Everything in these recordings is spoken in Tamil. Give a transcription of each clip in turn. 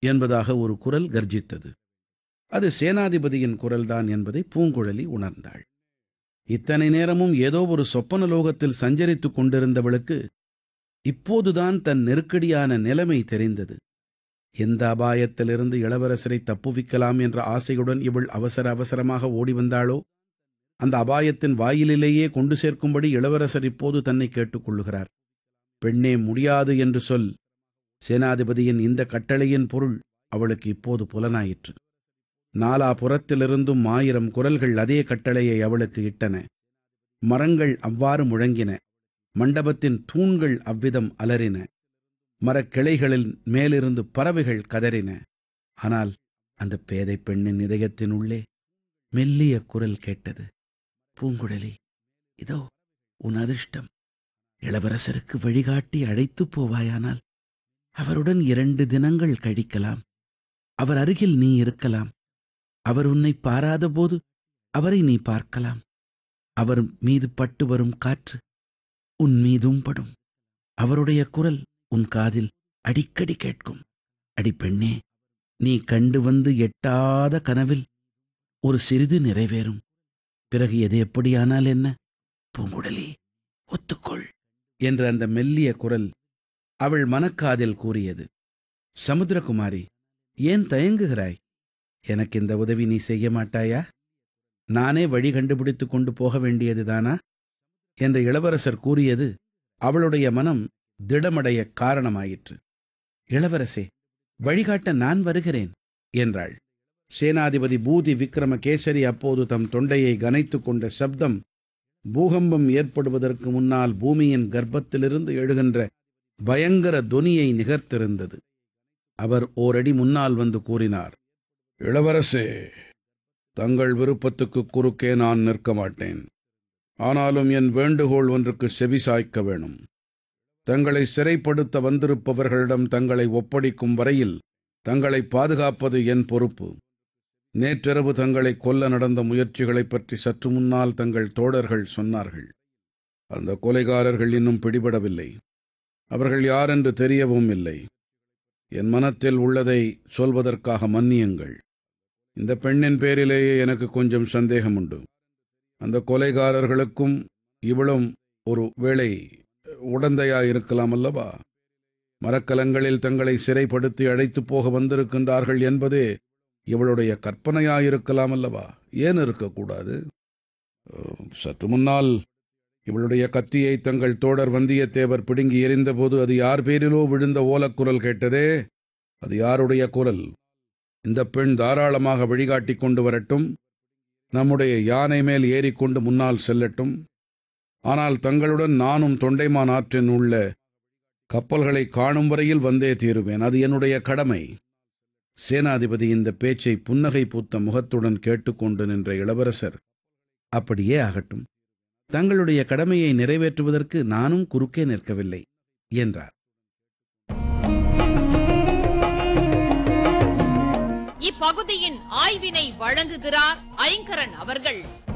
என்பதாக ஒரு குரல் கர்ஜித்தது அது சேனாதிபதியின் குரல்தான் என்பதை பூங்குழலி உணர்ந்தாள் இத்தனை நேரமும் ஏதோ ஒரு சொப்பன லோகத்தில் சஞ்சரித்துக் கொண்டிருந்தவளுக்கு இப்போதுதான் தன் நெருக்கடியான நிலைமை தெரிந்தது எந்த அபாயத்திலிருந்து இளவரசரை தப்புவிக்கலாம் என்ற ஆசையுடன் இவள் அவசர அவசரமாக ஓடி வந்தாளோ அந்த அபாயத்தின் வாயிலிலேயே கொண்டு சேர்க்கும்படி இளவரசர் இப்போது தன்னை கேட்டுக்கொள்ளுகிறார் பெண்ணே முடியாது என்று சொல் சேனாதிபதியின் இந்த கட்டளையின் பொருள் அவளுக்கு இப்போது புலனாயிற்று நாலாபுறத்திலிருந்தும் ஆயிரம் குரல்கள் அதே கட்டளையை அவளுக்கு இட்டன மரங்கள் அவ்வாறு முழங்கின மண்டபத்தின் தூண்கள் அவ்விதம் அலறின மரக்கிளைகளின் மேலிருந்து பறவைகள் கதறின ஆனால் அந்த பேதை பெண்ணின் இதயத்தின் உள்ளே மெல்லிய குரல் கேட்டது பூங்குழலி இதோ உன் அதிர்ஷ்டம் இளவரசருக்கு வழிகாட்டி அழைத்துப் போவாயானால் அவருடன் இரண்டு தினங்கள் கழிக்கலாம் அவர் அருகில் நீ இருக்கலாம் அவர் உன்னை பாராதபோது அவரை நீ பார்க்கலாம் அவர் மீது பட்டு வரும் காற்று உன் மீதும் படும் அவருடைய குரல் உன் காதில் அடிக்கடி கேட்கும் அடி பெண்ணே நீ கண்டு வந்து எட்டாத கனவில் ஒரு சிறிது நிறைவேறும் பிறகு எது எப்படியானால் என்ன பூங்குழலி ஒத்துக்கொள் என்ற அந்த மெல்லிய குரல் அவள் மனக்காதில் கூறியது சமுத்திரகுமாரி ஏன் தயங்குகிறாய் எனக்கு இந்த உதவி நீ செய்ய மாட்டாயா நானே வழி கண்டுபிடித்துக் கொண்டு போக வேண்டியதுதானா என்று இளவரசர் கூறியது அவளுடைய மனம் திடமடைய காரணமாயிற்று இளவரசே வழிகாட்ட நான் வருகிறேன் என்றாள் சேனாதிபதி பூதி விக்ரமகேசரி அப்போது தம் தொண்டையை கனைத்துக் கொண்ட சப்தம் பூகம்பம் ஏற்படுவதற்கு முன்னால் பூமியின் கர்ப்பத்திலிருந்து எழுகின்ற பயங்கர தொனியை நிகர்த்திருந்தது அவர் ஓரடி முன்னால் வந்து கூறினார் இளவரசே தங்கள் விருப்பத்துக்கு குறுக்கே நான் நிற்க மாட்டேன் ஆனாலும் என் வேண்டுகோள் ஒன்றுக்கு செவிசாய்க்க வேணும் தங்களை சிறைப்படுத்த வந்திருப்பவர்களிடம் தங்களை ஒப்படைக்கும் வரையில் தங்களை பாதுகாப்பது என் பொறுப்பு நேற்றிரவு தங்களை கொல்ல நடந்த முயற்சிகளைப் பற்றி சற்று முன்னால் தங்கள் தோழர்கள் சொன்னார்கள் அந்த கொலைகாரர்கள் இன்னும் பிடிபடவில்லை அவர்கள் யார் என்று தெரியவும் இல்லை என் மனத்தில் உள்ளதை சொல்வதற்காக மன்னியுங்கள் இந்த பெண்ணின் பேரிலேயே எனக்கு கொஞ்சம் சந்தேகம் உண்டு அந்த கொலைகாரர்களுக்கும் இவளும் ஒரு வேளை உடந்தையாயிருக்கலாம் அல்லவா மரக்கலங்களில் தங்களை சிறைப்படுத்தி அழைத்துப் போக வந்திருக்கின்றார்கள் என்பதே இவளுடைய கற்பனையாயிருக்கலாம் அல்லவா ஏன் இருக்கக்கூடாது அஹ், சற்று முன்னால் இவளுடைய கத்தியை தங்கள் தோடர் வந்தியத்தேவர் பிடுங்கி எறிந்தபோது அது யார் பேரிலோ விழுந்த ஓலக்குரல் கேட்டதே அது யாருடைய குரல் இந்த பெண் தாராளமாக வழிகாட்டிக் கொண்டு வரட்டும் நம்முடைய யானை மேல் ஏறிக்கொண்டு முன்னால் செல்லட்டும் ஆனால் தங்களுடன் நானும் தொண்டைமான் ஆற்றின் உள்ள கப்பல்களை காணும் வரையில் வந்தே தீருவேன் அது என்னுடைய கடமை சேனாதிபதி இந்த பேச்சை புன்னகை பூத்த முகத்துடன் கேட்டுக்கொண்டு நின்ற இளவரசர் அப்படியே ஆகட்டும் தங்களுடைய கடமையை நிறைவேற்றுவதற்கு நானும் குறுக்கே நிற்கவில்லை என்றார் இப்பகுதியின் ஆய்வினை வழங்குகிறார் ஐங்கரன் அவர்கள்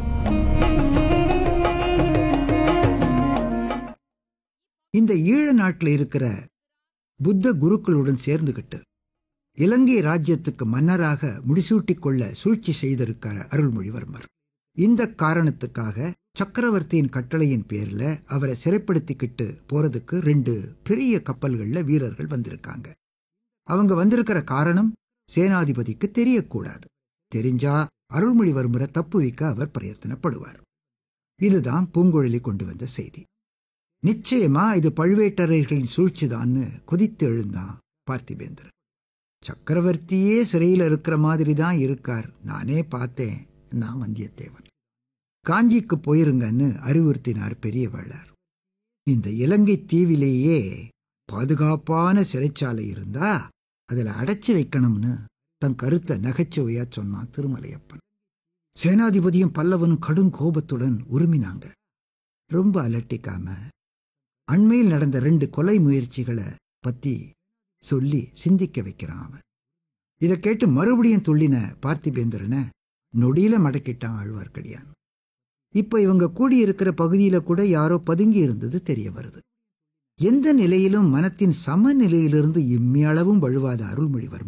இந்த ஈழ நாட்டில் இருக்கிற புத்த குருக்களுடன் சேர்ந்துகிட்டு இலங்கை ராஜ்யத்துக்கு மன்னராக முடிசூட்டிக் கொள்ள சூழ்ச்சி செய்திருக்கார் அருள்மொழிவர்மர் இந்த காரணத்துக்காக சக்கரவர்த்தியின் கட்டளையின் பேர்ல அவரை சிறைப்படுத்திக்கிட்டு போறதுக்கு ரெண்டு பெரிய கப்பல்கள்ல வீரர்கள் வந்திருக்காங்க அவங்க வந்திருக்கிற காரணம் சேனாதிபதிக்கு தெரியக்கூடாது தெரிஞ்சா அருள்மொழிவர்மரை தப்பு வைக்க அவர் பிரயத்தனப்படுவார் இதுதான் பூங்குழலி கொண்டு வந்த செய்தி நிச்சயமா இது பழுவேட்டரையர்களின் சூழ்ச்சிதான்னு கொதித்து எழுந்தான் பார்த்திபேந்திரன் சக்கரவர்த்தியே சிறையில் இருக்கிற மாதிரி தான் இருக்கார் நானே பார்த்தேன் நான் வந்தியத்தேவன் காஞ்சிக்கு போயிருங்கன்னு அறிவுறுத்தினார் பெரிய வேளார் இந்த இலங்கை தீவிலேயே பாதுகாப்பான சிறைச்சாலை இருந்தா அதுல அடைச்சு வைக்கணும்னு தன் கருத்தை நகைச்சுவையா சொன்னான் திருமலையப்பன் சேனாதிபதியும் பல்லவனும் கடும் கோபத்துடன் உருமினாங்க ரொம்ப அலட்டிக்காம அண்மையில் நடந்த ரெண்டு கொலை முயற்சிகளை பத்தி சொல்லி சிந்திக்க வைக்கிறான் அவன் இதை கேட்டு மறுபடியும் துள்ளின பார்த்திபேந்திரனை நொடியில மடக்கிட்டான் ஆழ்வார்க்கடியான் இப்ப இவங்க கூடியிருக்கிற பகுதியில கூட யாரோ பதுங்கி இருந்தது தெரிய வருது எந்த நிலையிலும் மனத்தின் சமநிலையிலிருந்து இம்மியளவும் வழுவாத அருள்மொழிவர்மன்